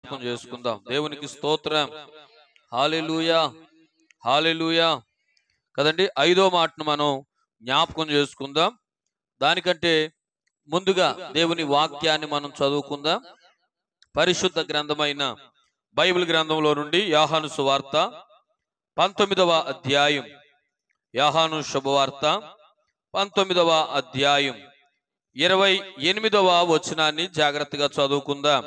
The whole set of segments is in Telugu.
జ్ఞాపకం చేసుకుందాం దేవునికి స్తోత్రం హాలెలూయా హాలెలూయా కదండి ఐదో మాటను మనం జ్ఞాపకం చేసుకుందాం దానికంటే ముందుగా దేవుని వాక్యాన్ని మనం చదువుకుందాం పరిశుద్ధ గ్రంథమైన బైబిల్ గ్రంథంలో నుండి యాహాను సువార్త పంతొమ్మిదవ అధ్యాయం యాహాను శుభవార్త పంతొమ్మిదవ అధ్యాయం ఇరవై ఎనిమిదవ వచనాన్ని జాగ్రత్తగా చదువుకుందాం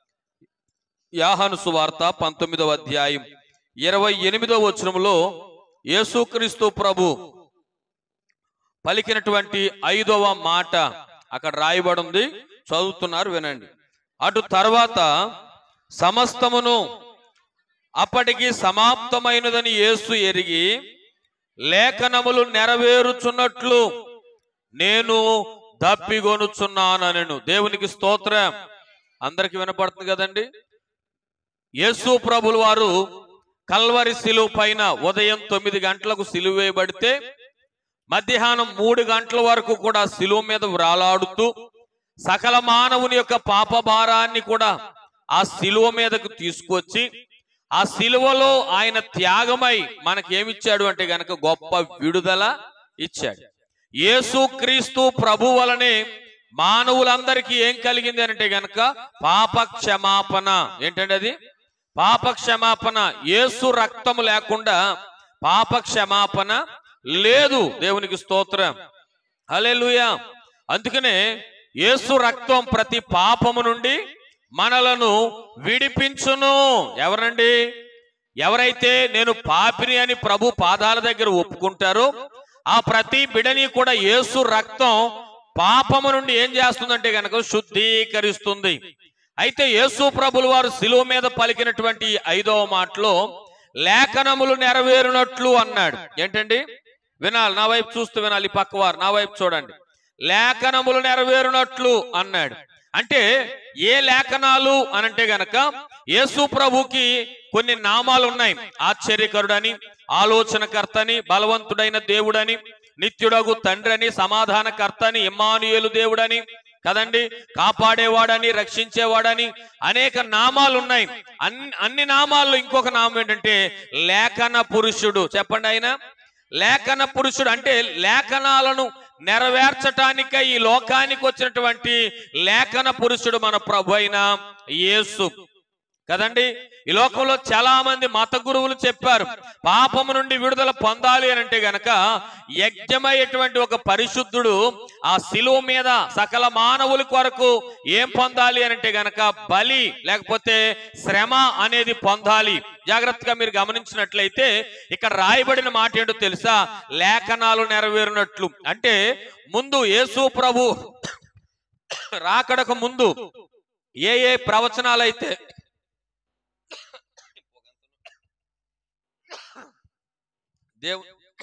యాహాను సువార్త పంతొమ్మిదవ అధ్యాయం ఇరవై ఎనిమిదవ వచనంలో యేసుక్రీస్తు ప్రభు పలికినటువంటి ఐదవ మాట అక్కడ రాయబడి ఉంది చదువుతున్నారు వినండి అటు తర్వాత సమస్తమును అప్పటికి సమాప్తమైనదని యేసు ఎరిగి లేఖనములు నెరవేరుచున్నట్లు నేను దప్పిగొనుచున్నానను దేవునికి స్తోత్రం అందరికి వినపడుతుంది కదండి యేసు ప్రభులు వారు కల్వరి శిలువ పైన ఉదయం తొమ్మిది గంటలకు సిలువ వేయబడితే మధ్యాహ్నం మూడు గంటల వరకు కూడా శిలువ మీద వ్రాలాడుతూ సకల మానవుని యొక్క పాప భారాన్ని కూడా ఆ శిలువ మీదకు తీసుకొచ్చి ఆ శిలువలో ఆయన త్యాగమై మనకి ఏమిచ్చాడు అంటే గనక గొప్ప విడుదల ఇచ్చాడు యేసు క్రీస్తు ప్రభు వలనే మానవులందరికీ ఏం కలిగింది అంటే గనక పాప క్షమాపణ ఏంటండి అది పాప క్షమాపణ యేసు రక్తము లేకుండా పాప క్షమాపణ లేదు దేవునికి స్తోత్రం హల్లెలూయా అందుకనే యేసు రక్తం ప్రతి పాపము నుండి మనలను విడిపించును ఎవరండి ఎవరైతే నేను పాపిని అని ప్రభు పాదాల దగ్గర ఒప్పుకుంటారో ఆ ప్రతి బిడని కూడా యేసు రక్తం పాపము నుండి ఏం చేస్తుందంటే గనక శుద్ధీకరిస్తుంది అయితే యేసు ప్రభులు వారు శిలువ మీద పలికినటువంటి ఈ ఐదవ మాటలో లేఖనములు నెరవేరునట్లు అన్నాడు ఏంటండి వినాలి నా వైపు చూస్తూ వినాలి ఈ పక్కవారు నా వైపు చూడండి లేఖనములు నెరవేరునట్లు అన్నాడు అంటే ఏ లేఖనాలు అనంటే గనక యేసు ప్రభుకి కొన్ని నామాలు ఉన్నాయి ఆశ్చర్యకరుడని ఆలోచనకర్తని బలవంతుడైన దేవుడని నిత్యుడగు తండ్రని సమాధానకర్తని ఇమ్మానుయేలు దేవుడని కదండి కాపాడేవాడని రక్షించేవాడని అనేక నామాలు ఉన్నాయి అన్ని అన్ని నామాల్లో ఇంకొక నామం ఏంటంటే లేఖన పురుషుడు చెప్పండి ఆయన లేఖన పురుషుడు అంటే లేఖనాలను నెరవేర్చటానికై ఈ లోకానికి వచ్చినటువంటి లేఖన పురుషుడు మన ప్రభు అయిన యేసు కదండి ఈ లోకంలో చాలా మంది మత గురువులు చెప్పారు పాపము నుండి విడుదల పొందాలి అని అంటే గనక యజ్ఞమయ్యేటువంటి ఒక పరిశుద్ధుడు ఆ శిలువ మీద సకల మానవుల కొరకు ఏం పొందాలి అని అంటే గనక బలి లేకపోతే శ్రమ అనేది పొందాలి జాగ్రత్తగా మీరు గమనించినట్లయితే ఇక్కడ రాయబడిన మాట ఏంటో తెలుసా లేఖనాలు నెరవేరినట్లు అంటే ముందు యేసు ప్రభు రాకడకు ముందు ఏ ఏ ప్రవచనాలైతే దేవు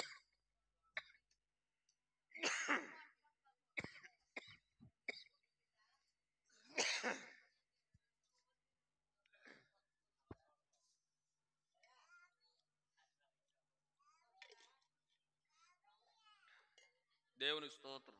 దేవుని స్తోత్రం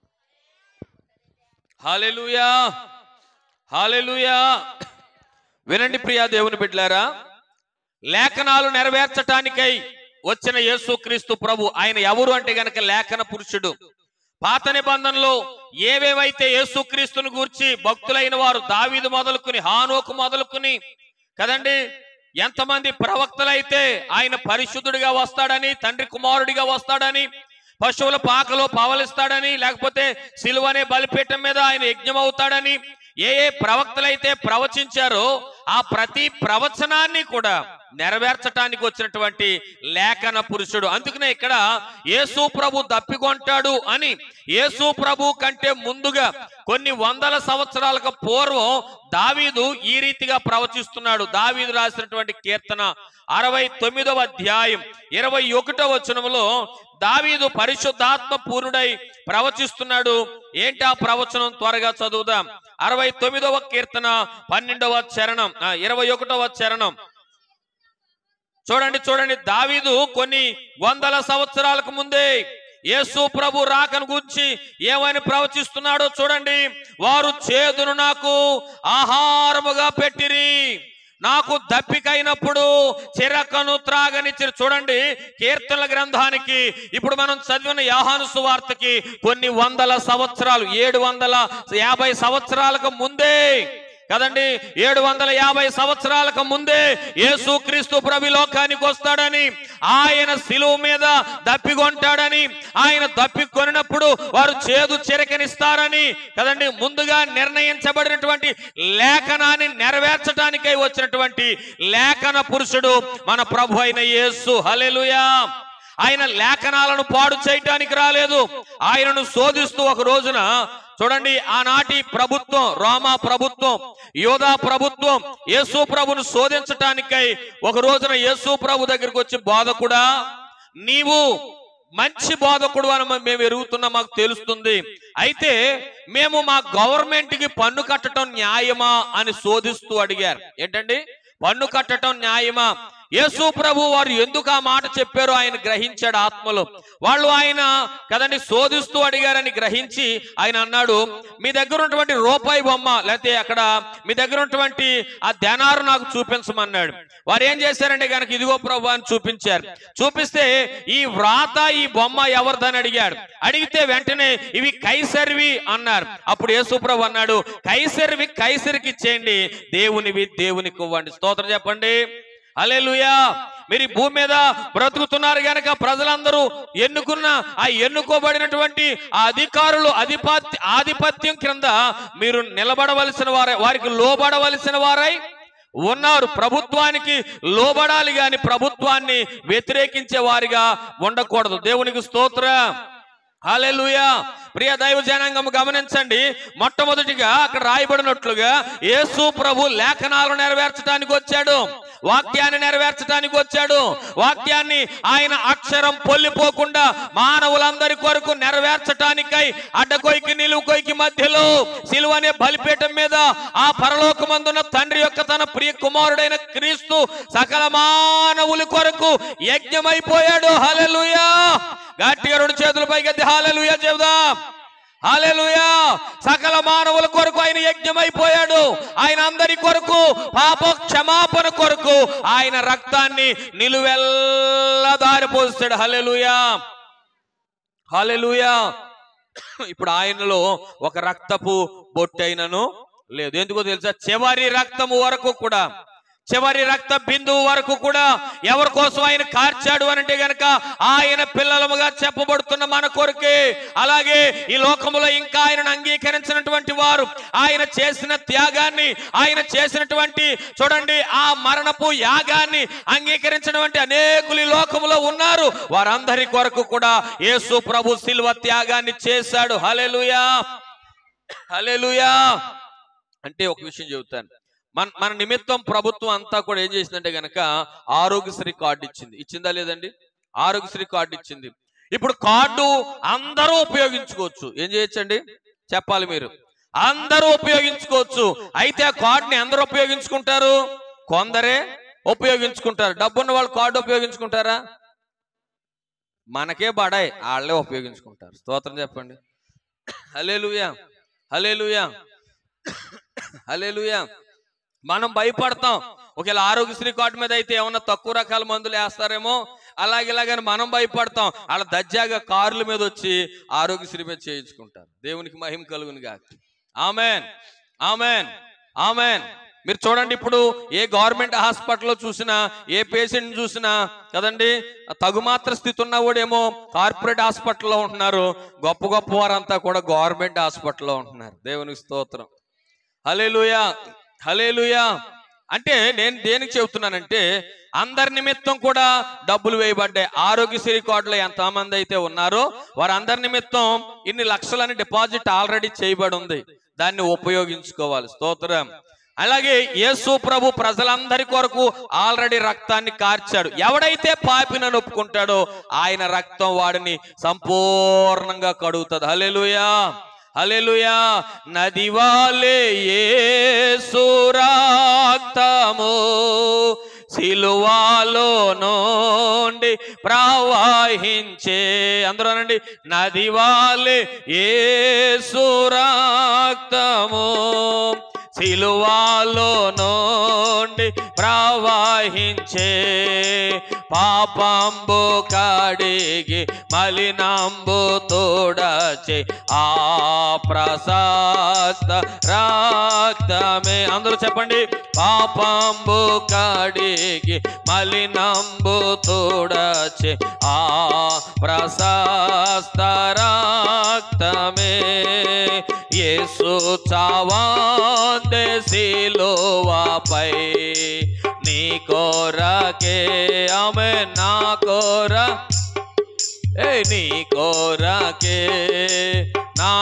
హాలెలూయా హాలెలూయా వినండి ప్రియా దేవుని బిడ్డలారా లేఖనాలు నెరవేర్చటానికై వచ్చిన యేసుక్రీస్తు ప్రభు ఆయన ఎవరు అంటే గనక లేఖన పురుషుడు పాత నిబంధనలో ఏవేవైతే యేసుక్రీస్తుని గూర్చి భక్తులైన వారు దావీదు మొదలుకుని హానోకు మొదలుకుని కదండి ఎంతమంది ప్రవక్తలైతే ఆయన పరిశుద్ధుడిగా వస్తాడని తండ్రి కుమారుడిగా వస్తాడని పశువుల పాకలో పవలిస్తాడని లేకపోతే సిలువనే బలిపీఠం మీద ఆయన యజ్ఞం అవుతాడని ఏ ఏ ప్రవక్తలైతే ప్రవచించారో ఆ ప్రతి ప్రవచనాన్ని కూడా నెరవేర్చటానికి వచ్చినటువంటి లేఖన పురుషుడు అందుకనే ఇక్కడ యేసు ప్రభు దప్పికొంటాడు అని యేసు ప్రభు కంటే ముందుగా కొన్ని వందల సంవత్సరాలకు పూర్వం దావీదు ఈ రీతిగా ప్రవచిస్తున్నాడు దావీదు రాసినటువంటి కీర్తన అరవై తొమ్మిదవ అధ్యాయం ఇరవై ఒకటో వచనములో దావీదు పరిశుద్ధాత్మ పూర్ణుడై ప్రవచిస్తున్నాడు ఏంటి ఆ ప్రవచనం త్వరగా చదువుదాం అరవై తొమ్మిదవ కీర్తన పన్నెండవ చరణం ఆ, ఇరవై ఒకటవ చరణం చూడండి చూడండి దావీదు కొన్ని వందల సంవత్సరాలకు ముందే యేసు ప్రభు రాకను గురించి ఏమని ప్రవచిస్తున్నాడో చూడండి వారు చేదును నాకు ఆహారముగా పెట్టిరి నాకు దప్పికైనప్పుడు చిరకను త్రాగనిచ్చి చూడండి కీర్తనల గ్రంథానికి ఇప్పుడు మనం చదివిన యాహాను సువార్తకి కొన్ని వందల సంవత్సరాలు ఏడు వందల యాభై సంవత్సరాలకు ముందే కదండి ఏడు వందల యాభై సంవత్సరాలకు ముందే యేసుక్రీస్తు ప్రభు లోకానికి వస్తాడని ఆయన శిలువ మీద దప్పికొంటాడని ఆయన దప్పికొనినప్పుడు వారు చేదు చిరకనిస్తారని కదండి ముందుగా నిర్ణయించబడినటువంటి లేఖనాన్ని నెరవేర్చడానికై వచ్చినటువంటి లేఖన పురుషుడు మన ప్రభు అయిన యేసు హల్లెలూయా ఆయన లేఖనాలను పాడు చేయటానికి రాలేదు ఆయనను శోధిస్తూ ఒక రోజున చూడండి ఆనాటి ప్రభుత్వం రోమా ప్రభుత్వం యోధా ప్రభుత్వం యేసు ప్రభును శోధించటానికై ఒక రోజున యేసు ప్రభు దగ్గరికి వచ్చి బోధకుడా నీవు మంచి బోధకుడు అని మ- మేము ఎరుగుతున్నా మాకు తెలుస్తుంది అయితే మేము మా గవర్నమెంట్ కి పన్ను కట్టడం న్యాయమా అని శోధిస్తూ అడిగారు ఏంటండి పన్ను కట్టడం న్యాయమా యేసు ప్రభు వారు ఎందుకు ఆ మాట చెప్పారో ఆయన గ్రహించాడు ఆత్మలో వాళ్ళు ఆయన కదండి శోధిస్తూ అడిగారని గ్రహించి ఆయన అన్నాడు మీ దగ్గర ఉన్నటువంటి రూపాయి బొమ్మ లేకపోతే అక్కడ మీ దగ్గర ఉన్నటువంటి ఆ ధనారు నాకు చూపించమన్నాడు వారు ఏం చేశారంటే కనుక ఇదిగో ప్రభు అని చూపించారు చూపిస్తే ఈ వ్రాత ఈ బొమ్మ ఎవరిదని అడిగాడు అడిగితే వెంటనే ఇవి కైసరివి అన్నారు అప్పుడు యేసు ప్రభు అన్నాడు కైసరివి కైసరికి ఇచ్చేయండి దేవునివి దేవునికి ఇవ్వండి స్తోత్రం చెప్పండి హల్లెలూయా మీరు ఈ భూమి మీద బ్రతుకుతున్నారు గనక ప్రజలందరూ ఎన్నుకున్న ఆ ఎన్నుకోబడినటువంటి ఆ అధికారులు అధిపత్య ఆధిపత్యం క్రింద మీరు నిలబడవలసిన వారై వారికి లోబడవలసిన వారై ఉన్నారు ప్రభుత్వానికి లోబడాలి గాని ప్రభుత్వాన్ని వ్యతిరేకించే వారిగా ఉండకూడదు దేవునికి స్తోత్రం హల్లెలూయా ప్రియ దైవ జనాంగం గమనించండి మొట్టమొదటిగా అక్కడ రాయబడినట్లుగా యేసు ప్రభు లేఖనాలు నెరవేర్చడానికి వచ్చాడు వాక్యాన్ని నెరవేర్చడానికి వచ్చాడు వాక్యాన్ని ఆయన అక్షరం పొల్లిపోకుండా మానవులందరి కొరకు నెరవేర్చటానికై అడ్డకొయ్కి నిలువు కొయ్కి మధ్యలో సిలువ అనే బలిపీఠం మీద ఆ పరలోకమందున్న తండ్రి యొక్క తన ప్రియ కుమారుడైన క్రీస్తు సకల మానవుల కొరకు యజ్ఞమైపోయాడు హల్లెలూయా గట్టిగా రెండు చేతుల పైకి హాలెలుయా చెబుదాం హాలెలుయా సకల మానవుల కొరకు ఆయన యజ్ఞమైపోయాడు ఆయన అందరి కొరకు పాప క్షమాపణ కొరకు ఆయన రక్తాన్ని నిలువెల్ల దారిపోస్తాడు హల్లెలూయా హల్లెలూయా ఇప్పుడు ఆయనలో ఒక రక్తపు బొట్టైనను లేదు ఎందుకో తెలుసా చివరి రక్తము వరకు కూడా చివరి రక్త బిందువు వరకు కూడా ఎవరి కోసం ఆయన కార్చాడు అనంటే గనక ఆయన పిల్లలముగా చెప్పబడుతున్న మన కొరకే అలాగే ఈ లోకములో ఇంకా ఆయనను అంగీకరించినటువంటి వారు ఆయన చేసిన త్యాగాన్ని ఆయన చేసినటువంటి చూడండి ఆ మరణపు యాగాన్ని అంగీకరించినటువంటి అనేకులు ఈ లోకములో ఉన్నారు వారందరి కొరకు కూడా యేసు ప్రభు శిల్వ త్యాగాన్ని చేశాడు హల్లెలూయా హల్లెలూయా అంటే ఒక విషయం చెబుతాను మన మన నిమిత్తం ప్రభుత్వం అంతా కూడా ఏం చేసిందంటే గనక ఆరోగ్యశ్రీ కార్డు ఇచ్చింది ఇచ్చిందా లేదండి ఆరోగ్యశ్రీ కార్డు ఇచ్చింది ఇప్పుడు కార్డు అందరూ ఉపయోగించుకోవచ్చు ఏం చేయొచ్చండి చెప్పాలి మీరు అందరూ ఉపయోగించుకోవచ్చు అయితే ఆ కార్డుని అందరూ ఉపయోగించుకుంటారు కొందరే ఉపయోగించుకుంటారు డబ్బున్న వాళ్ళు కార్డు ఉపయోగించుకుంటారా మనకే బడాయి వాళ్ళే ఉపయోగించుకుంటారు స్తోత్రం చెప్పండి హలేలుయా హలేలుయా హలేలుయా మనం భయపడతాం ఒకవేళ ఆరోగ్యశ్రీ కార్డు మీద అయితే ఏమన్నా తక్కువ రకాల మందులు వేస్తారేమో అలాగే ఇలాగని మనం భయపడతాం వాళ్ళ దజ్జాగా కార్ల మీద వచ్చి ఆరోగ్యశ్రీ మీద చేయించుకుంటారు దేవునికి మహిమ కలుగును గాక ఆమెన్ ఆమెన్ ఆమెన్ మీరు చూడండి ఇప్పుడు ఏ గవర్నమెంట్ హాస్పిటల్లో చూసినా ఏ పేషెంట్ చూసినా కదండి తగుమాత్ర స్థితి ఉన్నవాడేమో కార్పొరేట్ హాస్పిటల్లో ఉంటున్నారు గొప్ప గొప్ప వారంతా కూడా గవర్నమెంట్ హాస్పిటల్లో ఉంటున్నారు దేవునికి స్తోత్రం హలేలుయా హలేలుయా అంటే నేను దేనికి చెబుతున్నానంటే అందరి నిమిత్తం కూడా డబ్బులు వేయబడ్డాయి ఆరోగ్యశ్రీ కార్డులో ఎంతమంది అయితే ఉన్నారో వారందరి నిమిత్తం ఇన్ని లక్షలని డిపాజిట్ ఆల్రెడీ చేయబడి ఉంది దాన్ని ఉపయోగించుకోవాలి స్తోత్రం అలాగే యేసు ప్రభు ప్రజలందరి కొరకు ఆల్రెడీ రక్తాన్ని కార్చాడు ఎవడైతే పాపినని ఒప్పుకుంటాడో ఆయన రక్తం వాడిని సంపూర్ణంగా కడుగుతుంది హల్లెలూయా హల్లెలూయా నది వాలే యేసు రక్తము సిలువాలో నుండి ప్రవహించే అందరూ అనండి నది వాలే యేసు రక్తము సిలువాలో నుండి ప్రవహించే పాపంబు కడిగి మలినంబు తోడచే ఆ ప్రశస్త రక్తమే అందరూ చెప్పండి పాపంబు కడిగి మలినంబు తోడచే ఆ ప్రశస్త రక్తమే యేసు చావాందే సిలువపై నీ కోరకే ఆమె నా కోర ఏ నీ కోరకే నా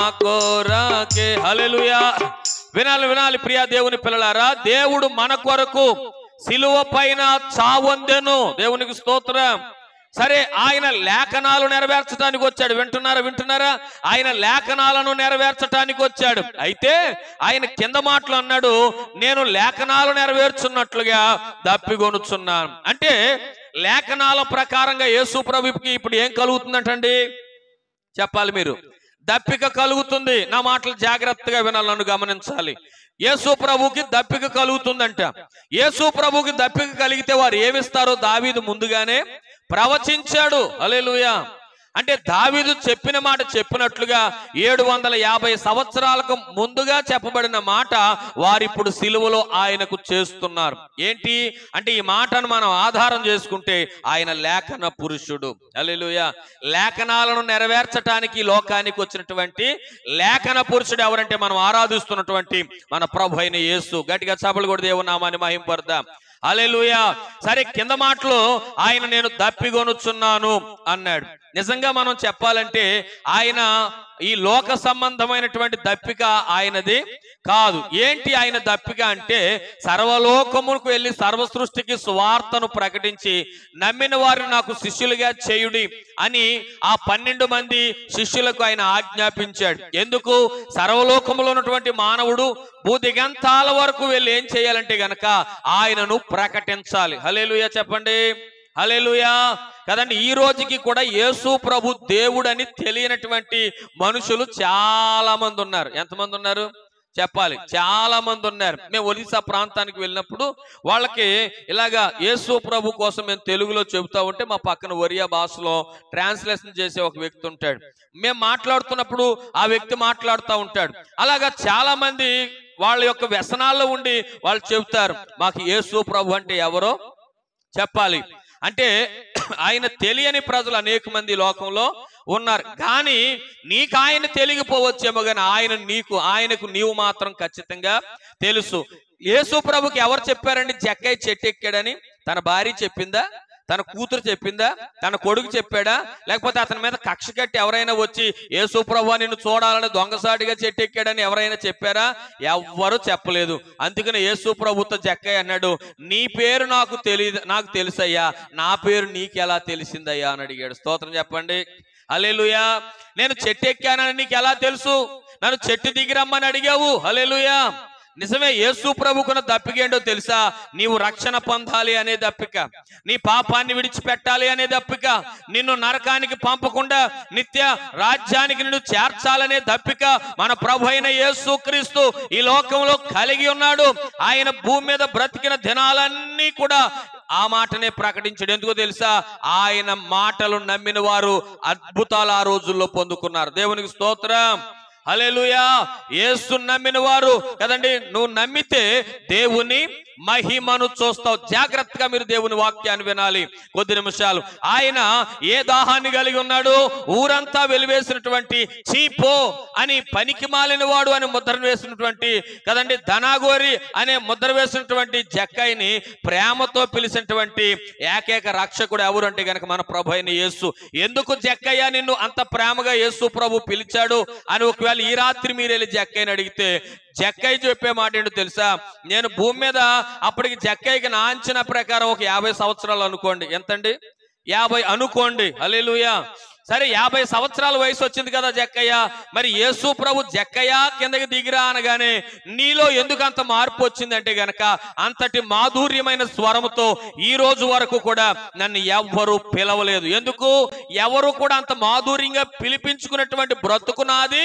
కోరకే హల్లెలూయా వినాలి వినాలి ప్రియా దేవుని పిల్లలారా దేవుడు మన కొరకు సిలువ పైన చావొందెను దేవునికి స్తోత్రం సరే ఆయన లేఖనాలు నెరవేర్చడానికి వచ్చాడు వింటున్నారా వింటున్నారా ఆయన లేఖనాలను నెరవేర్చడానికి వచ్చాడు అయితే ఆయన కింద మాటలు అన్నాడు నేను లేఖనాలు నెరవేర్చున్నట్లుగా దప్పిగొనుచున్నాను అంటే లేఖనాల ప్రకారంగా యేసు ప్రభుకి ఇప్పుడు ఏం కలుగుతుందంటండి చెప్పాలి మీరు దప్పిక కలుగుతుంది నా మాటలు జాగ్రత్తగా వినాలి నన్ను గమనించాలి యేసు ప్రభుకి దప్పిక కలుగుతుందంట యేసు ప్రభుకి దప్పిక కలిగితే వారు ఏమిస్తారో దావీదు ముందుగానే ప్రవచించాడు అలెలుయా అంటే దావీదు చెప్పిన మాట చెప్పినట్లుగా ఏడు వందల యాభై సంవత్సరాలకు ముందుగా చెప్పబడిన మాట వారిప్పుడు సిలువలో ఆయనకు చేస్తున్నారు ఏంటి అంటే ఈ మాటను మనం ఆధారం చేసుకుంటే ఆయన లేఖన పురుషుడు అలెలుయ లేఖనాలను నెరవేర్చటానికి ఈ లోకానికి వచ్చినటువంటి లేఖన పురుషుడు ఎవరంటే మనం ఆరాధిస్తున్నటువంటి మన ప్రభు అయిన యేసు గట్టిగా చపలు కూడా దేవునామాన్ని మహింపడదాం అలెలుయా సరే కింద మాటలో ఆయన నేను దప్పిగొనుచున్నాను అన్నాడు నిజంగా మనం చెప్పాలంటే ఆయన ఈ లోక సంబంధమైనటువంటి దప్పిక ఆయనది కాదు ఏంటి ఆయన దప్పిక అంటే సర్వలోకములకు వెళ్ళి సర్వ సృష్టికి సువార్తను ప్రకటించి నమ్మిన వారిని నాకు శిష్యులుగా చేయుడి అని ఆ పన్నెండు మంది శిష్యులకు ఆయన ఆజ్ఞాపించాడు ఎందుకు సర్వలోకములో ఉన్నటువంటి మానవుడు భూదిగంతాల వరకు వెళ్ళి ఏం చేయాలంటే గనక ఆయనను ప్రకటించాలి హలేలుయా చెప్పండి హలేలుయా కదండి ఈ రోజుకి కూడా యేసు ప్రభు దేవుడని తెలియనటువంటి మనుషులు చాలా మంది ఉన్నారు ఎంతమంది ఉన్నారు చెప్పాలి చాలా మంది ఉన్నారు మేము ఒరిస్సా ప్రాంతానికి వెళ్ళినప్పుడు వాళ్ళకి ఇలాగా యేసు ప్రభు కోసం మేము తెలుగులో చెబుతా ఉంటే మా పక్కన ఒరియా భాషలో ట్రాన్స్లేషన్ చేసే ఒక వ్యక్తి ఉంటాడు మేము మాట్లాడుతున్నప్పుడు ఆ వ్యక్తి మాట్లాడుతూ ఉంటాడు అలాగా చాలా మంది వాళ్ళ యొక్క వ్యసనాల్లో ఉండి వాళ్ళు చెబుతారు మాకు యేసు ప్రభు అంటే ఎవరో చెప్పాలి అంటే ఆయన తెలియని ప్రజలు అనేక మంది లోకంలో ఉన్నారు కానీ నీకు ఆయన తెలియకపోవచ్చేమో కానీ ఆయన నీకు ఆయనకు నీవు మాత్రం ఖచ్చితంగా తెలుసు యేసు ప్రభుకి ఎవరు చెప్పారండి జక్కయ్య చెట్టు ఎక్కాడని తన భార్య చెప్పిందా తన కూతురు చెప్పిందా తన కొడుకు చెప్పాడా లేకపోతే అతని మీద కక్ష కట్టి ఎవరైనా వచ్చి యేసు ప్రభు నిన్ను చూడాలని దొంగసాటిగా చెట్టు ఎక్కాడని ఎవరైనా చెప్పారా ఎవ్వరు చెప్పలేదు అందుకని యేసు ప్రభుతో జక్కయ్య అన్నాడు నీ పేరు నాకు తెలియదు నాకు తెలుసయ్యా నా పేరు నీకు ఎలా తెలిసిందయ్యా అని అడిగాడు స్తోత్రం చెప్పండి హలేలుయా నేను చెట్టు ఎక్కానని నీకు ఎలా తెలుసు నన్ను చెట్టు దిగి రమ్మని అడిగావు హలేలుయా నిజమే యేసు ప్రభుకున్న దప్పికేంటో తెలుసా నీవు రక్షణ పొందాలి అనే దప్పిక నీ పాపాన్ని విడిచిపెట్టాలి అనే దప్పిక నిన్ను నరకానికి పంపకుండా నిత్య రాజ్యానికి నిన్ను చేర్చాలనే దప్పిక మన ప్రభు అయిన యేసు క్రీస్తు ఈ లోకంలో కలిగి ఉన్నాడు ఆయన భూమి మీద బ్రతికిన దినాలన్నీ కూడా ఆ మాటనే ప్రకటించాడు ఎందుకో తెలుసా ఆయన మాటలు నమ్మిన వారు అద్భుతాలు ఆ రోజుల్లో పొందుకున్నారు దేవునికి స్తోత్రం హల్లెలూయా యేసు నమ్మిన వారు కదండి నువ్వు నమ్మితే దేవుని మహిమను చూస్తావు జాగ్రత్తగా మీరు దేవుని వాక్యాన్ని వినాలి కొద్ది నిమిషాలు ఆయన ఏ దాహాన్ని కలిగి ఉన్నాడు ఊరంతా వెలివేసినటువంటి చీపో అని పనికి మాలిన వాడు అని ముద్ర వేసినటువంటి కదండి ధనాగోరి అనే ముద్ర వేసినటువంటి జక్కైని ప్రేమతో పిలిచినటువంటి ఏకైక రక్షకుడు ఎవరు అంటే గనక మన ప్రభు అయిన యేసు ఎందుకు జక్కయ్య నిన్ను అంత ప్రేమగా యేసు ప్రభు పిలిచాడు అని ఒకవేళ ఈ రాత్రి మీరు వెళ్ళి జక్కయ్యని అడిగితే జక్కయ్య చెప్పే మాట ఏంటో తెలుసా నేను భూమి మీద అప్పటికి జక్కయ్యకి నా అంచనా ప్రకారం ఒక యాభై సంవత్సరాలు అనుకోండి ఎంతండి యాభై అనుకోండి హల్లెలూయా సరే యాభై సంవత్సరాల వయసు వచ్చింది కదా జక్కయ్య మరి యేసు ప్రభు జక్కయ్య కిందకి దిగిరా అనగానే నీలో ఎందుకు అంత మార్పు వచ్చిందంటే గనక అంతటి మాధుర్యమైన స్వరముతో ఈ రోజు వరకు కూడా నన్ను ఎవ్వరు పిలవలేదు ఎందుకు ఎవరు కూడా అంత మాధుర్యంగా పిలిపించుకున్నటువంటి బ్రతుకు నాది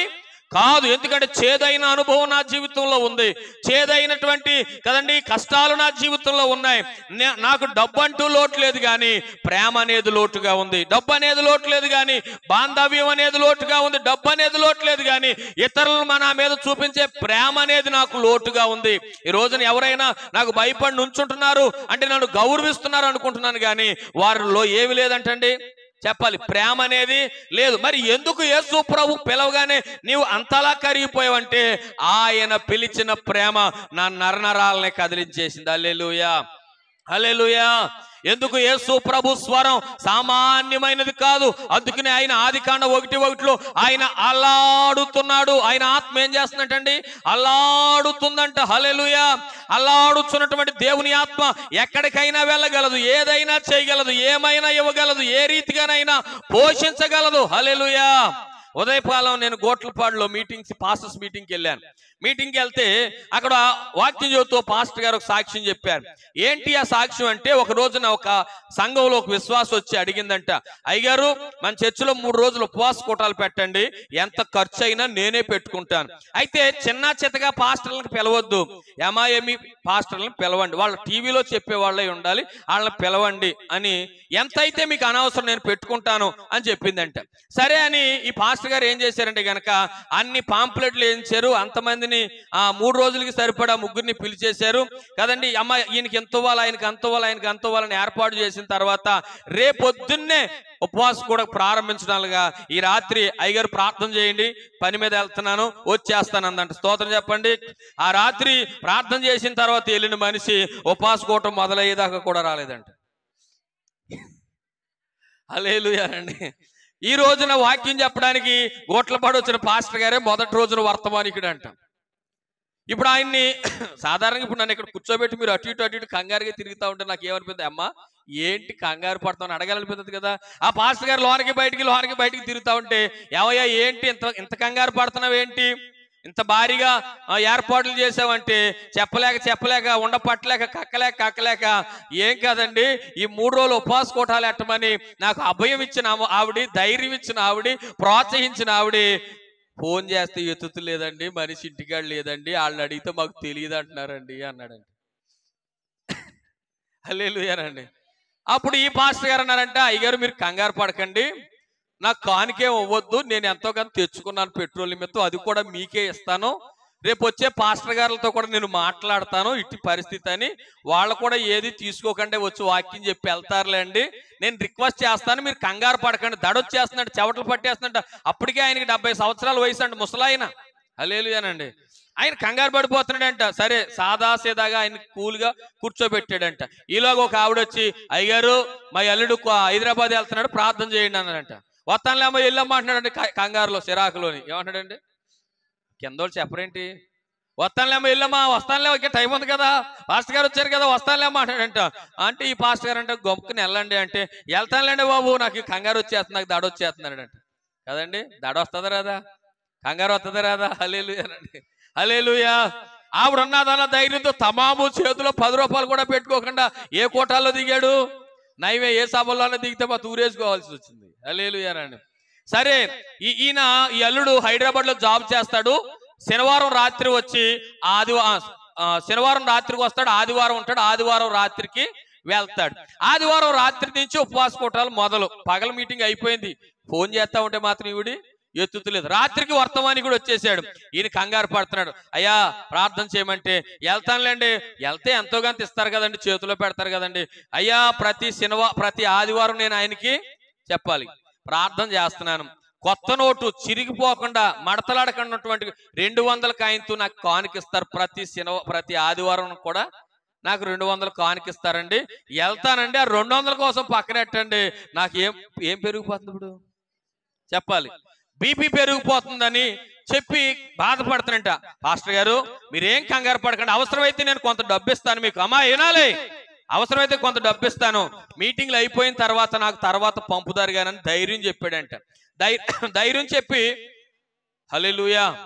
కాదు ఎందుకంటే చేదైన అనుభవం నా జీవితంలో ఉంది చేదైనటువంటి కదండి కష్టాలు నా జీవితంలో ఉన్నాయి నే- నాకు డబ్బు అంటూ లోటు లేదు కానీ ప్రేమ అనేది లోటుగా ఉంది డబ్బు అనేది లోటు లేదు కానీ బాంధవ్యం అనేది లోటుగా ఉంది డబ్బు అనేది లోటు లేదు కానీ ఇతరులు మన మీద చూపించే ప్రేమ అనేది నాకు లోటుగా ఉంది ఈ రోజున ఎవరైనా నాకు భయపడి నుంచుంటున్నారు అంటే నన్ను గౌరవిస్తున్నారు అనుకుంటున్నాను కానీ వారిలో ఏమి లేదంటండి చెప్పాలి ప్రేమ అనేది లేదు మరి ఎందుకు యేసు ప్రభు పిలవగానే నీవు అంతలా కరిగిపోయావంటే ఆయన పిలిచిన ప్రేమ నా నరనరాలని కదిలించేసింది అల్లెలుయా హల్లెలూయా ఎందుకు యేసు ప్రభు స్వరం సామాన్యమైనది కాదు అందుకనే ఆయన ఆదికాండ ఒకటి ఒకటిలో ఆయన అల్లాడుతున్నాడు ఆయన ఆత్మ ఏం చేస్తున్నట్టండి అల్లాడుతుందంట హల్లెలూయా అల్లాడుతున్నటువంటి దేవుని ఆత్మ ఎక్కడికైనా వెళ్ళగలదు ఏదైనా చేయగలదు ఏమైనా ఇవ్వగలదు ఏ రీతిగానైనా పోషించగలదు హల్లెలూయా ఉదయకాలం నేను గోట్లపాడులో మీటింగ్స్ పాస్టర్స్ మీటింగ్కి వెళ్ళాను మీటింగ్కి వెళ్తే అక్కడ వాక్యం చదువుతూ పాస్టర్ గారు ఒక సాక్ష్యం చెప్పారు ఏంటి ఆ సాక్ష్యం అంటే ఒక రోజున ఒక సంఘంలో ఒక విశ్వాసం వచ్చి అడిగిందంట అయ్యగారు మన చర్చిలో మూడు రోజులు ఉపవాస కూటాలు పెట్టండి ఎంత ఖర్చు అయినా నేనే పెట్టుకుంటాను అయితే చిన్న చితగా పాస్టర్లను పిలవద్దు ఎంఐఎంఈ పాస్టర్లను పిలవండి వాళ్ళు టీవీలో చెప్పే వాళ్ళే ఉండాలి వాళ్ళని పిలవండి అని ఎంత అయితే మీకు అనవసరం నేను పెట్టుకుంటాను అని చెప్పిందంట సరే అని ఈ పాస్టర్ గారు ఏం చేశారంటే గనక అన్ని పాంప్లెట్లు వేయించారు అంతమందిని ఆ మూడు రోజులకి సరిపడా ముగ్గురిని పిలిచేశారు కదండి అమ్మ ఈయనకి ఎంత ఇవ్వాలి ఆయనకి అంత ఇవ్వాలి ఆయనకి అంత ఇవ్వాలని ఏర్పాటు చేసిన తర్వాత రేపొద్దున్నే ఉపవాసం కూడా ప్రారంభించడాలుగా ఈ రాత్రి అయ్యగారు ప్రార్థన చేయండి పని మీద వెళ్తున్నాను వచ్చేస్తాను అందంట స్తోత్రం చెప్పండి ఆ రాత్రి ప్రార్థన చేసిన తర్వాత వెళ్ళిన మనిషి ఉపవాస కూటం మొదలయ్యేదాకా కూడా రాలేదంట అలేలుయానండి ఈ రోజున వాక్యం చెప్పడానికి గోట్లపాడు వచ్చిన పాస్టర్ గారే మొదటి రోజున వర్తమానికుడు అంట ఇప్పుడు ఆయన్ని సాధారణంగా ఇప్పుడు నన్ను ఇక్కడ కూర్చోబెట్టి మీరు అటు ఇటు అటు ఇటు కంగారుగా తిరుగుతా ఉంటే నాకు ఏమనిపిస్తుంది అమ్మా ఏంటి కంగారు పడతామని అడగాలనిపిస్తుంది కదా ఆ పాస్టర్ గారు లోనికి బయటికి లోనికి బయటికి తిరుగుతా ఉంటే ఏవయ్యా ఏంటి ఇంత ఇంత కంగారు పడుతున్నావు ఏంటి ఇంత భారీగా ఆ, ఏర్పాట్లు చేసావంటే చెప్పలేక చెప్పలేక ఉండపట్టలేక కక్కలేక కక్కలేక ఏం కాదండి ఈ మూడు రోజులు ఉపవాస కోటాలు ఎట్టమని నాకు అభయం ఇచ్చిన ఆమె- ఆవిడ ధైర్యం ఇచ్చిన ఆవిడ ప్రోత్సహించిన ఆవిడ ఫోన్ చేస్తే ఎత్తుతు లేదండి మనిషి ఇంటికాడ లేదండి వాళ్ళని అడిగితే మాకు తెలియదు అంటున్నారండి అన్నాడండి హల్లెలూయానండి అప్పుడు ఈ పాస్టర్ గారు అన్నారంట అయ్యగారు మీరు కంగారు పడకండి నాకు కానికే ఇవ్వద్దు నేను ఎంతో కొంత తెచ్చుకున్నాను పెట్రోల్ నిమిత్తం అది కూడా మీకే ఇస్తాను రేపు వచ్చే పాస్టర్ గారులతో కూడా నేను మాట్లాడతాను ఇట్టి పరిస్థితి అని వాళ్ళు కూడా ఏది తీసుకోకండి వచ్చి వాక్యం చెప్పి వెళ్తారులే అండి నేను రిక్వెస్ట్ చేస్తాను మీరు కంగారు పడకండి దడొచ్చేస్తున్నాడు చెవటలు పట్టేస్తున్నాడు అప్పటికే ఆయనకి డెబ్బై సంవత్సరాల వయసు అండి ముసలాయన అలేలుయానండి ఆయన కంగారు పడిపోతున్నాడంట సరే సాదా సీదాగా ఆయన కూల్గా కూర్చోబెట్టాడంట ఈలోగా ఒక ఆవిడ వచ్చి అయ్యారు మా అల్లుడు కు- హైదరాబాద్ వెళ్తున్నాడు ప్రార్థన చేయండి అన్నాడంట వస్తానులేమో వెళ్ళమ్మా అంటున్నాడండి క- కంగారులో సిరాకులోని ఏమంటాడండి కింద వాళ్ళు చెప్పరేంటి వస్తానులేమో వెళ్ళమ్మా వస్తానులే ఇంకా టైం ఉంది కదా పాస్టర్ గారు వచ్చారు కదా వస్తానులేమా అంటాడంట అంటే ఈ పాస్టర్ గారు అంటే గొప్పని వెళ్ళండి అంటే వెళ్తానులేండి బాబు నాకు ఈ కంగారు వచ్చేస్తుంది నాకు దడ వచ్చేస్తున్నాడంట కదండి దడ వస్తుందా రాదా కంగారు వస్తుందా రాదా హలేలుయానండి హలేలుయా ఆవిడ ఉన్నదన్న ధైర్యంతో తమాము చేతిలో పది రూపాయలు కూడా పెట్టుకోకుండా ఏ కోటాల్లో దిగాడు నైవే ఏ సభల్లోనే దిగితే మా తూరేసుకోవాల్సి వచ్చింది హలేలుయానండి సరే ఈ ఈయన ఈ అల్లుడు హైదరాబాద్ లో జాబ్ చేస్తాడు శనివారం రాత్రి వచ్చి ఆదివారం శనివారం రాత్రికి వస్తాడు ఆదివారం ఉంటాడు ఆదివారం రాత్రికి వెళ్తాడు ఆదివారం రాత్రి నుంచి ఉపవాస కూటాలు మొదలు పగల మీటింగ్ అయిపోయింది ఫోన్ చేస్తా ఉంటే మాత్రం ఈవిడి ఎత్తుతలేదు రాత్రికి వర్తమాని కూడా వచ్చేసాడు ఈయన కంగారు పడుతున్నాడు అయ్యా ప్రార్థన చేయమంటే వెళ్తానులేండి వెళ్తే ఎంతో కొంత ఇస్తారు కదండి చేతిలో పెడతారు కదండి అయ్యా ప్రతి శనివా ప్రతి ఆదివారం నేను ఆయనకి చెప్పాలి ప్రార్థన చేస్తున్నాను కొత్త నోటు చిరిగిపోకుండా మడతలాడకున్నటువంటి రెండు వందల కాయంతో నాకు కానుకిస్తారు ప్రతి శనివ ప్రతి ఆదివారం కూడా నాకు రెండు వందలు కానుకిస్తారండి వెళ్తానండి ఆ రెండు వందల కోసం పక్కనెట్టండి నాకు ఏం ఏం పెరిగిపోతుంది ఇప్పుడు చెప్పాలి బీపీ పెరిగిపోతుందని చెప్పి బాధపడుతున్నట పాస్టర్ గారు మీరేం కంగారు పడకండి అవసరమైతే నేను కొంత డబ్బు ఇస్తాను మీకు అమ్మా వినాలి అవసరమైతే కొంత డబ్బు ఇస్తాను మీటింగ్లు అయిపోయిన తర్వాత నాకు తర్వాత పంపుతారు కానీ ధైర్యం చెప్పాడంట ధై ధైర్యం చెప్పి హల్లెలూయా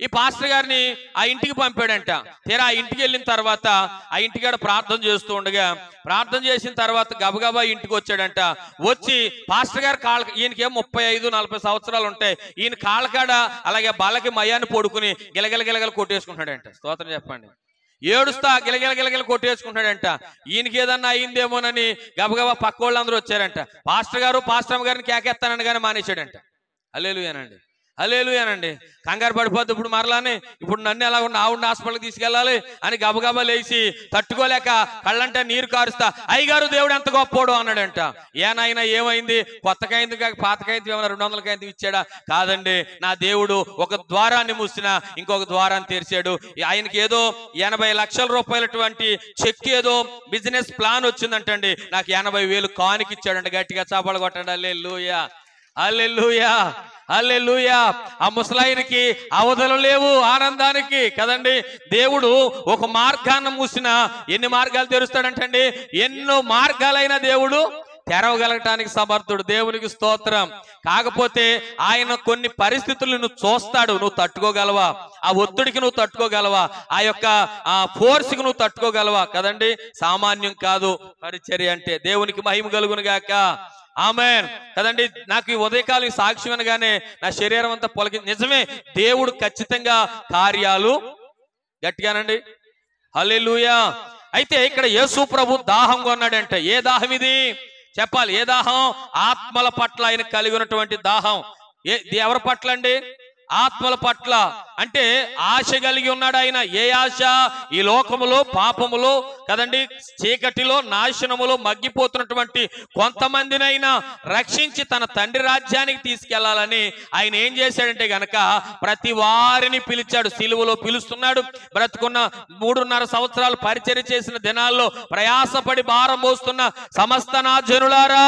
ఈ పాస్టర్ గారిని ఆ ఇంటికి పంపాడంట తీరా ఆ ఇంటికి వెళ్ళిన తర్వాత ఆ ఇంటికాడ ప్రార్థన చేస్తూ ఉండగా ప్రార్థన చేసిన తర్వాత గబగబా ఇంటికి వచ్చాడంట వచ్చి పాస్టర్ గారు కాళ్ళ ఈయనకేం ముప్పై ఐదు నలభై సంవత్సరాలు ఉంటాయి ఈయన కాళ్ళకాడ అలాగే బలకి మయాన్ని పడుకుని గిలగిల గిలగల కొట్టేసుకుంటాడంట స్తోత్రం చెప్పండి ఏడుస్తా గిలగిల గిలగిల కొట్టేసుకుంటాడంట ఈయనకి ఏదన్నా అయిందేమోనని గబగబా పక్క వాళ్ళందరూ వచ్చారంట పాస్టర్ గారు పాస్టర్ అమ్మ గారిని కేకేస్తానని కానీ మానేశాడంట అలేలుయానండి అలేలుయానండి కంగారు పడిపోద్ది ఇప్పుడు మరలానే ఇప్పుడు నన్ను ఎలా ఉన్న ఆవిడ హాస్పిటల్కి తీసుకెళ్ళాలి అని గబగబా లేచి తట్టుకోలేక కళ్ళంటే నీరు కారుస్తా అయ్యగారు దేవుడు ఎంత గొప్పోడు అన్నాడంట ఏనాయనా ఏమైంది కొత్తకైంది కాక పాతకైంది ఏమైనా రెండు వందలకైంది ఇచ్చాడా కాదండి నా దేవుడు ఒక ద్వారాన్ని మూసిన ఇంకొక ద్వారాన్ని తెరిచాడు ఆయనకి ఏదో ఎనభై లక్షల రూపాయలటువంటి చెక్ ఏదో బిజినెస్ ప్లాన్ వచ్చిందంటండి నాకు ఎనభై వేలు కానికి ఇచ్చాడంట గట్టిగా చాపాలు కొట్టండి అల్లే లూయా అల్లెలుయా అల్లెలుయా ఆ ముసలాయనకి అవధులు లేవు ఆనందానికి కదండి దేవుడు ఒక మార్గాన్ని మూసిన ఎన్ని మార్గాలు తెరుస్తాడంటండి ఎన్నో మార్గాలైన దేవుడు తెరవగలగటానికి సమర్థుడు దేవునికి స్తోత్రం కాకపోతే ఆయన కొన్ని పరిస్థితులు నువ్వు చూస్తాడు నువ్వు తట్టుకోగలవా ఆ ఒత్తిడికి నువ్వు తట్టుకోగలవా ఆ యొక్క ఆ ఫోర్స్ కి నువ్వు తట్టుకోగలవా కదండి సామాన్యం కాదు పరిచర్య అంటే దేవునికి మహిమ కలుగును గాక ఆమెన్ కదండి నాకు ఈ ఉదయకాలం ఈ సాక్ష్యం అనగానే నా శరీరం అంతా పొలకి నిజమే దేవుడు ఖచ్చితంగా కార్యాలు గట్టిగానండి హల్లెలూయా అయితే ఇక్కడ యేసు ప్రభు దాహం కొన్నాడంట ఏ దాహం ఇది చెప్పాలి ఏ దాహం ఆత్మల పట్ల ఆయన కలిగి ఉన్నటువంటి దాహం ఏ ఇది ఎవరి పట్ల అండి ఆత్మల పట్ల అంటే ఆశ కలిగి ఉన్నాడు ఆయన ఏ ఆశ ఈ లోకములో పాపములో కదండి చీకటిలో నాశనములో మగ్గిపోతున్నటువంటి కొంతమందినైనా రక్షించి తన తండ్రి రాజ్యానికి తీసుకెళ్లాలని ఆయన ఏం చేశాడంటే గనక ప్రతి వారిని పిలిచాడు సిలువలో పిలుస్తున్నాడు బ్రతుకున్న మూడున్నర సంవత్సరాలు పరిచర్య చేసిన దినాల్లో ప్రయాసపడి భారం మోస్తున్న సమస్త నా జనులారా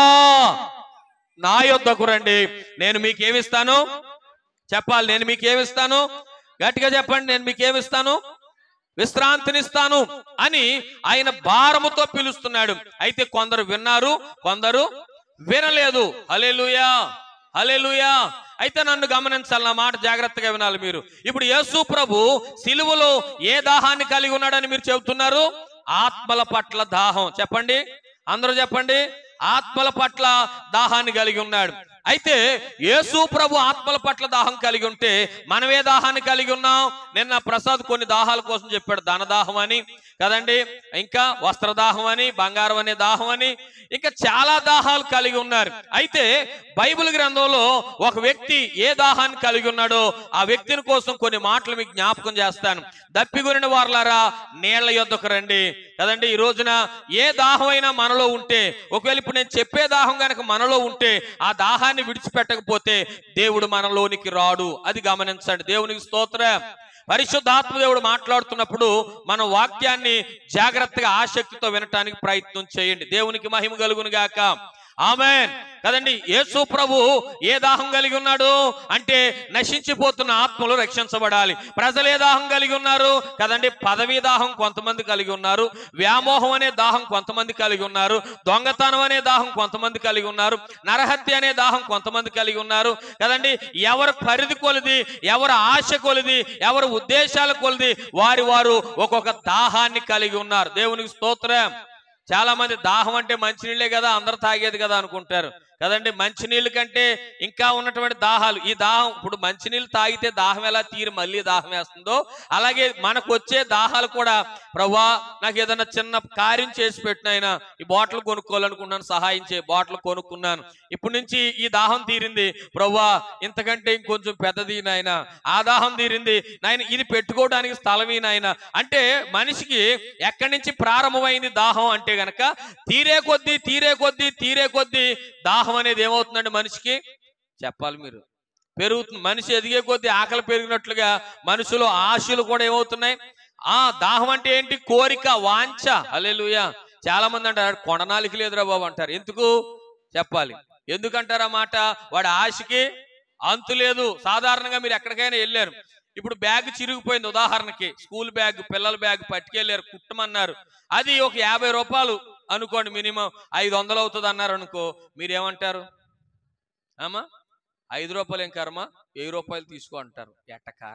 నా యొద్దకు రండి నేను మీకు ఏమిస్తాను చెప్పాలి నేను మీకు ఏమిస్తాను గట్టిగా చెప్పండి నేను మీకు ఏమిస్తాను విశ్రాంతినిస్తాను అని ఆయన భారముతో పిలుస్తున్నాడు అయితే కొందరు విన్నారు కొందరు వినలేదు హలేలుయా హలేలుయా అయితే నన్ను గమనించాలి నా మాట జాగ్రత్తగా వినాలి మీరు ఇప్పుడు యేసు ప్రభు సిలువలో ఏ దాహాన్ని కలిగి ఉన్నాడని మీరు చెబుతున్నారు ఆత్మల పట్ల దాహం చెప్పండి అందరూ చెప్పండి ఆత్మల పట్ల దాహాన్ని కలిగి ఉన్నాడు అయితే యేసు ప్రభు ఆత్మల పట్ల దాహం కలిగి ఉంటే మనం ఏ దాహాన్ని కలిగి ఉన్నాం నిన్న ప్రసాద్ కొన్ని దాహాల కోసం చెప్పాడు ధన దాహం అని కదండి ఇంకా వస్త్రదాహం అని బంగారం అనే దాహం అని ఇంకా చాలా దాహాలు కలిగి ఉన్నారు అయితే బైబిల్ గ్రంథంలో ఒక వ్యక్తి ఏ దాహాన్ని కలిగి ఉన్నాడో ఆ వ్యక్తిని కోసం కొన్ని మాటలు మీకు జ్ఞాపకం చేస్తాను దప్పిగొనిన వారులారా నీళ్ల యొద్దకు రండి కదండి ఈ రోజున ఏ దాహం అయినా మనలో ఉంటే ఒకవేళ ఇప్పుడు నేను చెప్పే దాహం కనుక మనలో ఉంటే ఆ దాహాన్ని విడిచిపెట్టకపోతే దేవుడు మనలోనికి రాడు అది గమనించండి దేవునికి స్తోత్రం పరిశుద్ధాత్మ దేవుడు మాట్లాడుతున్నప్పుడు మన వాక్యాన్ని జాగ్రత్తగా ఆసక్తితో వినటానికి ప్రయత్నం చేయండి దేవునికి మహిమ కలుగును గాక ఆమెన్ కదండి యేసు ప్రభు ఏ దాహం కలిగి ఉన్నాడు అంటే నశించిపోతున్న ఆత్మలు రక్షించబడాలి ప్రజలు ఏ దాహం కలిగి ఉన్నారు కదండి పదవీ దాహం కొంతమంది కలిగి ఉన్నారు వ్యామోహం అనే దాహం కొంతమంది కలిగి ఉన్నారు దొంగతనం అనే దాహం కొంతమంది కలిగి ఉన్నారు నరహత్య అనే దాహం కొంతమంది కలిగి ఉన్నారు కదండి ఎవరు పరిధి కొలిది ఎవరు ఆశ కొలిది ఎవరు ఉద్దేశాల కొలిది వారి వారు ఒక్కొక్క దాహాన్ని కలిగి ఉన్నారు దేవునికి స్తోత్రం చాలా మంది దాహం అంటే మంచినీళ్ళే కదా అందరు తాగేది కదా అనుకుంటారు కదండి మంచినీళ్ళ కంటే ఇంకా ఉన్నటువంటి దాహాలు ఈ దాహం ఇప్పుడు మంచినీళ్ళు తాగితే దాహం ఎలా తీరి మళ్ళీ దాహం వేస్తుందో అలాగే మనకు వచ్చే దాహాలు కూడా ప్రవ్వా నాకు ఏదైనా చిన్న కార్యం చేసి పెట్టిన ఈ బాటిల్ కొనుక్కోవాలనుకున్నాను సహాయం చే బాటిల్ కొనుక్కున్నాను ఇప్పటి నుంచి ఈ దాహం తీరింది ప్రవ్వా ఇంతకంటే ఇంకొంచెం పెద్దది నాయన ఆ దాహం తీరింది నాయన ఇది పెట్టుకోవడానికి స్థలమే నాయన అంటే మనిషికి ఎక్కడి నుంచి ప్రారంభమైంది దాహం అంటే గనక తీరే కొద్దీ తీరే కొద్దీ తీరే కొద్దీ దాహం అనేది ఏమవుతుందండి మనిషికి చెప్పాలి మీరు పెరుగుతుంది మనిషి ఎదిగే కొద్దీ ఆకలి పెరిగినట్లుగా మనుషులు ఆశలు కూడా ఏమవుతున్నాయి ఆ దాహం అంటే ఏంటి కోరిక వాంఛ హల్లెలూయా చాలా మంది అంటారు కొననాలికి లేదురా బాబు అంటారు ఎందుకు చెప్పాలి ఎందుకంటారు ఆ మాట వాడి ఆశకి అంతు లేదు సాధారణంగా మీరు ఎక్కడికైనా వెళ్ళారు ఇప్పుడు బ్యాగ్ చిరిగిపోయింది ఉదాహరణకి స్కూల్ బ్యాగ్ పిల్లల బ్యాగ్ పట్టుకెళ్ళారు కుట్టమన్నారు అది ఒక యాభై రూపాయలు అనుకోండి మినిమం ఐదు వందలు అవుతుంది అన్నారు అనుకో మీరేమంటారు ఆమా ఐదు రూపాయలు ఏం కర్మ వెయ్యి రూపాయలు తీసుకో అంటారు ఎట్టకారంగా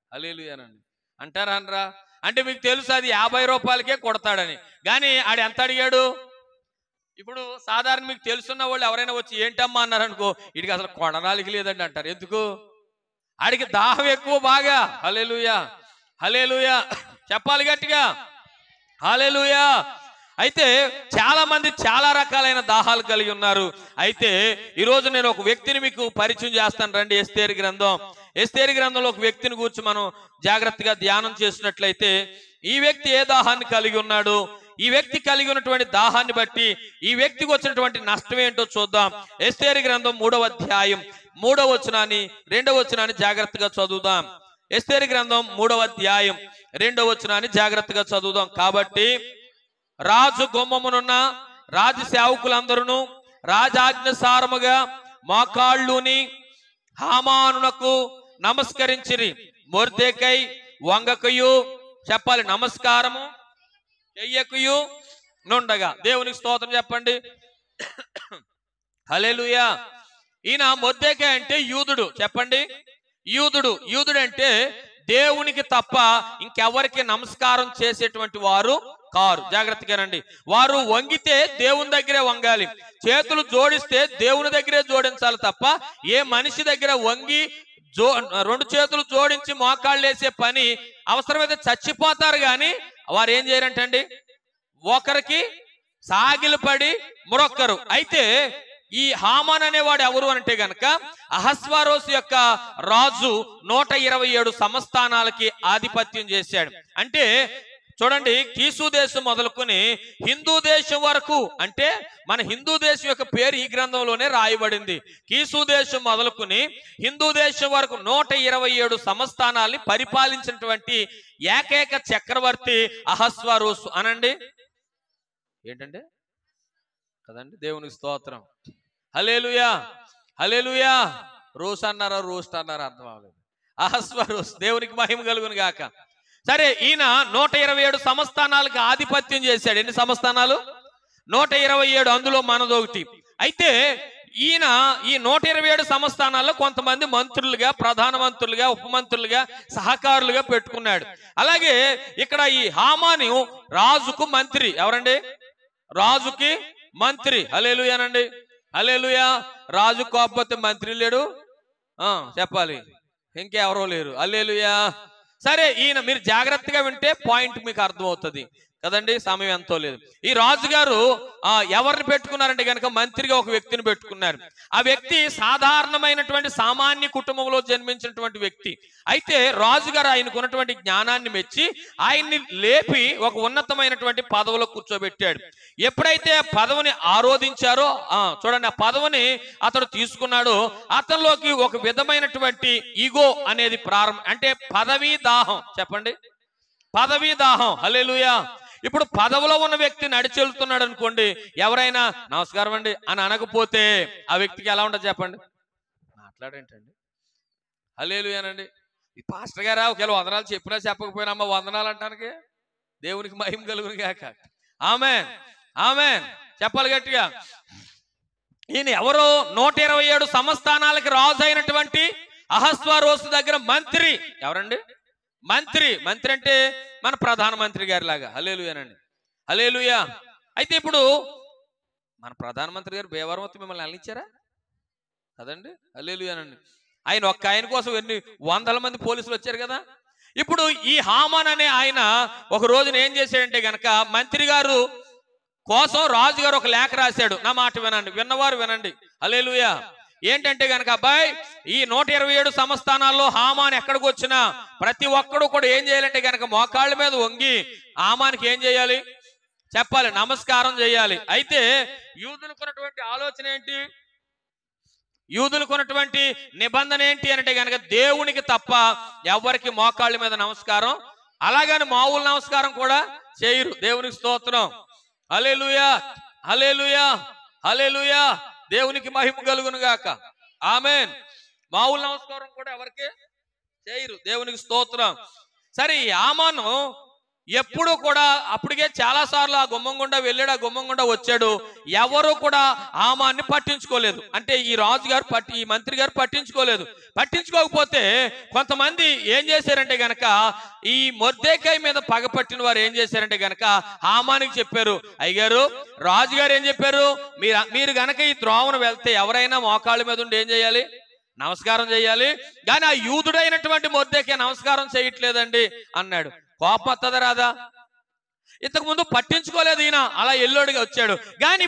అలేలుయానండి అంటారా అనరా అంటే మీకు తెలుసు అది యాభై రూపాయలకే కొడతాడని కానీ ఆడు ఎంత అడిగాడు ఇప్పుడు సాధారణ మీకు తెలుసున్న వాళ్ళు ఎవరైనా వచ్చి ఏంటమ్మా అన్నారు అనుకో వీడికి అసలు కొనడానికి లేదండి అంటారు ఎందుకు ఆడికి దాహం ఎక్కువ బాగా హలేలుయా హలేలుయా చెప్పాలి గట్టిగా హలేలుయా అయితే చాలా మంది చాలా రకాలైన దాహాలు కలిగి ఉన్నారు అయితే ఈరోజు నేను ఒక వ్యక్తిని మీకు పరిచయం చేస్తాను రండి ఎస్తేరి గ్రంథం ఎస్తేరి గ్రంథంలో ఒక వ్యక్తిని గురించి మనం జాగ్రత్తగా ధ్యానం చేసినట్లయితే ఈ వ్యక్తి ఏ దాహాన్ని కలిగి ఉన్నాడు ఈ వ్యక్తి కలిగి ఉన్నటువంటి దాహాన్ని బట్టి ఈ వ్యక్తికి వచ్చినటువంటి నష్టం ఏంటో చూద్దాం ఎస్తేరి గ్రంథం మూడవ అధ్యాయం మూడవ వచనాన్ని రెండవ వచనాన్ని జాగ్రత్తగా చదువుదాం ఎస్తేరి గ్రంథం మూడవ అధ్యాయం రెండవ వచనాన్ని జాగ్రత్తగా చదువుదాం కాబట్టి రాజు గుమ్మమునున్న రాజు సేవకులందరూ రాజాజ్ఞసారముగా మోకాళ్ళుని హామానునకు నమస్కరించిరి మొర్దెకై వంగకయు చెప్పాలి నమస్కారము చెయ్యకయు నుండగా దేవునికి స్తోత్రం చెప్పండి హల్లెలూయా ఈయన మొర్దెకై అంటే యూదుడు చెప్పండి యూదుడు యూదుడు అంటే దేవునికి తప్ప ఇంకెవరికి నమస్కారం చేసేటువంటి వారు కారు జాగ్రత్తగానండి వారు వంగితే దేవుని దగ్గరే వంగాలి చేతులు జోడిస్తే దేవుని దగ్గరే జోడించాలి తప్ప ఏ మనిషి దగ్గర వంగి జో రెండు చేతులు జోడించి మోకాళ్ళు వేసే పని అవసరమైతే చచ్చిపోతారు కానీ వారు ఏం చేయరంటండి ఒకరికి సాగిలు పడి మొరొక్కరు అయితే ఈ హామాన్ అనేవాడు ఎవరు అంటే గనక అహస్వారోస్ యొక్క రాజు నూట ఇరవై ఏడు సంస్థానాలకి ఆధిపత్యం చేశాడు అంటే చూడండి కీసు దేశం మొదలుకొని హిందూ దేశం వరకు అంటే మన హిందూ దేశం యొక్క పేరు ఈ గ్రంథంలోనే రాయబడింది కీసు దేశం మొదలుకొని హిందూ దేశం వరకు నూట ఇరవై ఏడు సంస్థానాల్ని పరిపాలించినటువంటి ఏకైక చక్రవర్తి అహస్వరోసు అనండి ఏంటంటే కదండి దేవునికి స్తోత్రం హలేలుయా హలేలుయా రోస్ అన్నారా రోస్ట్ అన్నారా అర్థం అవ్వలేదు అహస్వరోస్ దేవునికి మహిమ కలుగును గాక సరే ఈయన నూట ఇరవై ఏడు సంస్థానాలకు ఆధిపత్యం చేశాడు ఎన్ని సంస్థానాలు నూట ఇరవై ఏడు అందులో మనదొకటి అయితే ఈయన ఈ నూట ఇరవై ఏడు సంస్థానాల్లో కొంతమంది మంత్రులుగా ప్రధాన మంత్రులుగా ఉప మంత్రులుగా సహకారులుగా పెట్టుకున్నాడు అలాగే ఇక్కడ ఈ హామాను రాజుకు మంత్రి ఎవరండి రాజుకి మంత్రి హలేలుయానండి హలేలుయా రాజు కోపపోతే మంత్రి లేడు ఆ చెప్పాలి ఇంకెవరో లేరు అల్లేలుయా సరే ఈయన మీరు జాగ్రత్తగా వింటే పాయింట్ మీకు అర్థమవుతుంది కదండి సమయం ఎంతో లేదు ఈ రాజుగారు ఆ ఎవరిని పెట్టుకున్నారంటే కనుక మంత్రిగా ఒక వ్యక్తిని పెట్టుకున్నారు ఆ వ్యక్తి సాధారణమైనటువంటి సామాన్య కుటుంబంలో జన్మించినటువంటి వ్యక్తి అయితే రాజుగారు ఆయనకు ఉన్నటువంటి జ్ఞానాన్ని మెచ్చి ఆయన్ని లేపి ఒక ఉన్నతమైనటువంటి పదవిలో కూర్చోబెట్టాడు ఎప్పుడైతే ఆ పదవిని ఆరోధించారో ఆ చూడండి ఆ పదవిని అతడు తీసుకున్నాడో అతనిలోకి ఒక విధమైనటువంటి ఈగో అనేది ప్రారంభం అంటే పదవీ దాహం చెప్పండి పదవీ దాహం హల్లెలూయా ఇప్పుడు పదవిలో ఉన్న వ్యక్తి నడిచి వెళ్తున్నాడు అనుకోండి ఎవరైనా నమస్కారం అండి అని అనకపోతే ఆ వ్యక్తికి ఎలా ఉంటుంది చెప్పండి మాట్లాడేంటండి హల్లెలూయానండి ఈ పాస్టర్ గారా ఒకవేళ వందనాలు చెప్పినా చెప్పకపోయినా అమ్మ వందనాలు అంటానికి దేవునికి మహిమ కలుగును గాక ఆమె ఆమె చెప్పాలి గట్టిగా ఈయన ఎవరు నూట ఇరవై ఏడు సంస్థానాలకి రాజు అయినటువంటి అహస్వారోసు దగ్గర మంత్రి ఎవరండి మంత్రి మంత్రి అంటే మన ప్రధానమంత్రి గారి లాగా హలేలుయానండి హలేలుయా అయితే ఇప్పుడు మన ప్రధానమంత్రి గారు భీవరం వచ్చి మిమ్మల్ని అల్లించారా కదండి హలేలుయానండి ఆయన ఒక్క ఆయన కోసం ఎన్ని వందల మంది పోలీసులు వచ్చారు కదా ఇప్పుడు ఈ హామాన్ అనే ఆయన ఒక రోజున ఏం చేశాడంటే గనక మంత్రి గారు కోసం రాజు గారు ఒక లేఖ రాశాడు నా మాట వినండి విన్నవారు వినండి హలేలుయా ఏంటంటే గనక అబ్బాయి ఈ నూట ఇరవై ఏడు సంస్థానాల్లో హామాన్ ఎక్కడికి వచ్చినా ప్రతి ఒక్కడు కూడా ఏం చేయాలంటే గనక మోకాళ్ళ మీద వంగి హామానికి ఏం చేయాలి చెప్పాలి నమస్కారం చేయాలి అయితే యూదులకున్నటువంటి ఆలోచన ఏంటి యూదులకున్నటువంటి నిబంధన ఏంటి అంటే గనక దేవునికి తప్ప ఎవరికి మోకాళ్ళ మీద నమస్కారం అలాగని మామూలు నమస్కారం కూడా చేయరు దేవునికి స్తోత్రం హలేలుయా హలేలుయా హలేలుయా దేవునికి మహిమ కలుగును గాక ఆమెన్ మామూలు నమస్కారం కూడా ఎవరికి చేయరు దేవునికి స్తోత్రం సరే ఈ ఆమాను ఎప్పుడు కూడా అప్పటికే చాలా సార్లు ఆ గుమ్మం గుండా వెళ్ళాడు ఆ గుమ్మం గుండా వచ్చాడు ఎవరు కూడా ఆమాన్ని పట్టించుకోలేదు అంటే ఈ రాజు గారు పట్టి ఈ మంత్రి గారు పట్టించుకోలేదు పట్టించుకోకపోతే కొంతమంది ఏం చేశారంటే గనక ఈ మొర్దేకాయ మీద పగపట్టిన వారు ఏం చేశారంటే గనక హామానికి చెప్పారు అయ్యారు రాజుగారు ఏం చెప్పారు మీరు మీరు గనక ఈ త్రోవను వెళ్తే ఎవరైనా మోకాళ్ళ మీద ఉండి ఏం చేయాలి నమస్కారం చేయాలి కానీ ఆ యూదుడైనటువంటి మొర్దేకే నమస్కారం చేయట్లేదండి అన్నాడు కోపం వస్తుందా రాదా ఇంతకు ముందు పట్టించుకోలేదు ఈయన అలా ఎల్లోడిగా వచ్చాడు కానీ